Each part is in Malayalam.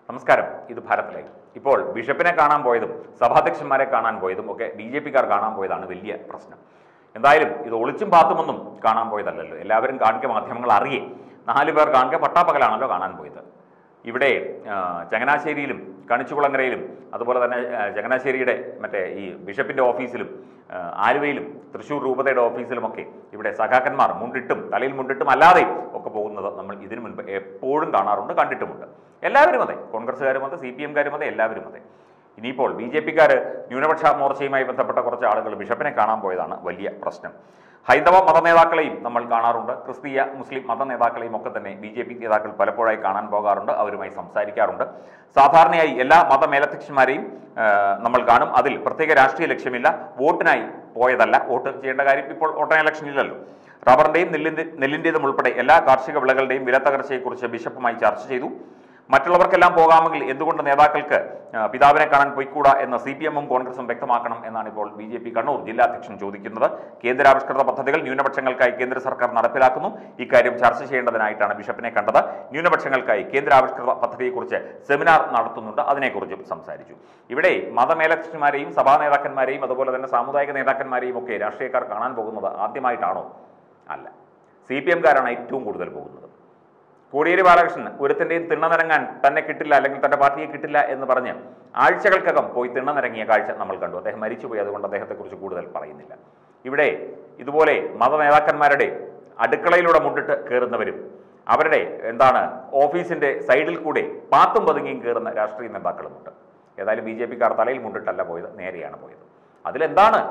നമസ്കാരം ഇത് ഭാരത്തിലേക്ക് ഇപ്പോൾ ബിഷപ്പിനെ കാണാൻ പോയതും സഭാധ്യക്ഷന്മാരെ കാണാൻ പോയതും ഒക്കെ ബി ജെ പിക്കാർ കാണാൻ പോയതാണ് വലിയ പ്രശ്നം എന്തായാലും ഇത് ഒളിച്ചും പാത്തുമൊന്നും കാണാൻ പോയതല്ലല്ലോ എല്ലാവരും കാണിക്ക മാധ്യമങ്ങൾ അറിയേ നാല് പേർ കാണിക്ക പട്ടാപ്പകലാണല്ലോ കാണാൻ പോയത് ഇവിടെ ആ, ചങ്ങനാശ്ശേരിയിലും കണിച്ചുകുളങ്ങരയിലും അതുപോലെ തന്നെ ആ, ചങ്ങനാശ്ശേരിയുടെ മറ്റേ ഈ ബിഷപ്പിൻ്റെ ഓഫീസിലും ആ, ആലുവയിലും തൃശ്ശൂർ രൂപതയുടെ ഓഫീസിലുമൊക്കെ ഇവിടെ സഖാക്കന്മാർ മുണ്ടിട്ടും തലയിൽ മുണ്ടിട്ടും അല്ലാതെയും ഒക്കെ പോകുന്നത് നമ്മൾ ഇതിനു മുൻപ് എപ്പോഴും കാണാറുണ്ട് കണ്ടിട്ടുമുണ്ട് എല്ലാവരും അതെ കോൺഗ്രസ്സുകാരും അതെ സി പി എംകാരും അതെ എല്ലാവരും അതെ ഇനിയിപ്പോൾ ബി ജെ പിക്കാർ ന്യൂനപക്ഷ മോർച്ചയുമായി ബന്ധപ്പെട്ട കുറച്ച് ആളുകൾ ബിഷപ്പിനെ കാണാൻ പോയതാണ് വലിയ പ്രശ്നം ഹൈന്ദവ മത നേതാക്കളെയും നമ്മൾ കാണാറുണ്ട് ക്രിസ്തീയ മുസ്ലിം മത നേതാക്കളെയും ഒക്കെ തന്നെ ബി ജെ പി നേതാക്കൾ പലപ്പോഴായി കാണാൻ പോകാറുണ്ട് അവരുമായി സംസാരിക്കാറുണ്ട് സാധാരണയായി എല്ലാ മതമേലധ്യക്ഷന്മാരെയും ആ, നമ്മൾ കാണും അതിൽ പ്രത്യേക രാഷ്ട്രീയ ലക്ഷ്യമില്ല വോട്ടിനായി പോയതല്ല വോട്ട് ചെയ്യേണ്ട കാര്യം ഇപ്പോൾ വോട്ടിംഗ് ഇലക്ഷനില്ലല്ലോ റബ്ബറിന്റെയും നെല്ലിന്റെ നെല്ലിന്റേതും ഉൾപ്പെടെ എല്ലാ കാർഷിക വിളകളുടെയും വിലത്തകർച്ചയെക്കുറിച്ച് ബിഷപ്പുമായി ചർച്ച ചെയ്തു മറ്റുള്ളവർക്കെല്ലാം പോകാമെങ്കിൽ എന്തുകൊണ്ട് നേതാക്കൾക്ക് ആ, പിതാവിനെ കാണാൻ പോയിക്കൂടാ എന്ന് സി പി എമ്മും കോൺഗ്രസും വ്യക്തമാക്കണം എന്നാണ് ഇപ്പോൾ ബി ജെ പി കണ്ണൂർ ജില്ലാ അധ്യക്ഷൻ ചോദിക്കുന്നത് കേന്ദ്രാവിഷ്കൃത പദ്ധതികൾ ന്യൂനപക്ഷങ്ങൾക്കായി കേന്ദ്ര സർക്കാർ നടപ്പിലാക്കുന്നു ഇക്കാര്യം ചർച്ച ചെയ്യേണ്ടതിനായിട്ടാണ് ബിഷപ്പിനെ കണ്ടത് ന്യൂനപക്ഷങ്ങൾക്കായി കേന്ദ്രാവിഷ്കൃത പദ്ധതിയെക്കുറിച്ച് സെമിനാർ നടത്തുന്നുണ്ട് അതിനെക്കുറിച്ചും സംസാരിച്ചു ഇവിടെ മതമേലധ്യക്ഷന്മാരെയും സഭാ നേതാക്കന്മാരെയും അതുപോലെ തന്നെ സാമുദായിക നേതാക്കന്മാരെയും ഒക്കെ രാഷ്ട്രീയക്കാർ കാണാൻ പോകുന്നത് ആദ്യമായിട്ടാണോ അല്ല സി പി എംകാരാണ് ഏറ്റവും കൂടുതൽ പോകുന്നത് കോടിയേരി ബാലകൃഷ്ണൻ ഒരുത്തിൻ്റെയും തിണ്ണനിറങ്ങാൻ തന്നെ കിട്ടില്ല അല്ലെങ്കിൽ തന്റെ പാർട്ടിയെ കിട്ടില്ല എന്ന് പറഞ്ഞ് ആഴ്ചകൾക്കകം പോയി തിണ്ണനിറങ്ങിയ കാഴ്ച നമ്മൾ കണ്ടു അദ്ദേഹം മരിച്ചുപോയി അതുകൊണ്ട് അദ്ദേഹത്തെക്കുറിച്ച് കൂടുതൽ പറയുന്നില്ല ഇവിടെ ഇതുപോലെ മതനേതാക്കന്മാരുടെ അടുക്കളയിലൂടെ മുണ്ടിട്ട് കയറുന്നവരും അവരുടെ എന്താണ് ഓഫീസിന്റെ സൈഡിൽ കൂടെ പാത്തും പതുങ്ങിയും കയറുന്ന രാഷ്ട്രീയ നേതാക്കളുമുണ്ട് ഏതായാലും ബി ജെ പിക്കാർ തലയിൽ മുണ്ടിട്ടല്ല പോയത് നേരെയാണ് പോയത് അതിലെന്താണ്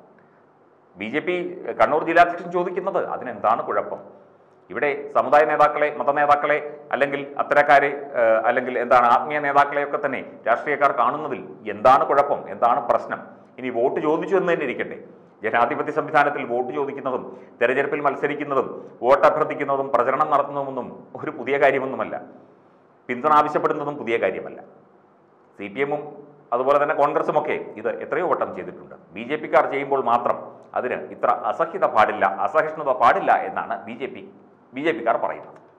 ബി ജെ പി കണ്ണൂർ ജില്ലാധ്യക്ഷൻ ചോദിക്കുന്നത് അതിനെന്താണ് കുഴപ്പം ഇവിടെ സമുദായ നേതാക്കളെ മതനേതാക്കളെ അല്ലെങ്കിൽ അത്തരക്കാരെ ഏഹ്, അല്ലെങ്കിൽ എന്താണ് ആത്മീയ നേതാക്കളെയൊക്കെ തന്നെ രാഷ്ട്രീയക്കാർ കാണുന്നതിൽ എന്താണ് കുഴപ്പം എന്താണ് പ്രശ്നം ഇനി വോട്ട് ചോദിച്ചു എന്ന് തന്നെ ഇരിക്കട്ടെ ജനാധിപത്യ സംവിധാനത്തിൽ വോട്ട് ചോദിക്കുന്നതും തെരഞ്ഞെടുപ്പിൽ മത്സരിക്കുന്നതും വോട്ട് അഭ്യർത്ഥിക്കുന്നതും പ്രചരണം നടത്തുന്നതുമൊന്നും ഒരു പുതിയ കാര്യമൊന്നുമല്ല പിന്തുണ ആവശ്യപ്പെടുന്നതും പുതിയ കാര്യമല്ല സി പി എമ്മും അതുപോലെ തന്നെ കോൺഗ്രസും ഒക്കെ ഇത് എത്രയോ വട്ടം ചെയ്തിട്ടുണ്ട് ബി ജെ പിക്കാർ ചെയ്യുമ്പോൾ മാത്രം അതിന് ഇത്ര അസഹ്യത പാടില്ല അസഹിഷ്ണുത പാടില്ല എന്നാണ് B J P B J പിക്കാർ പറയുന്നത്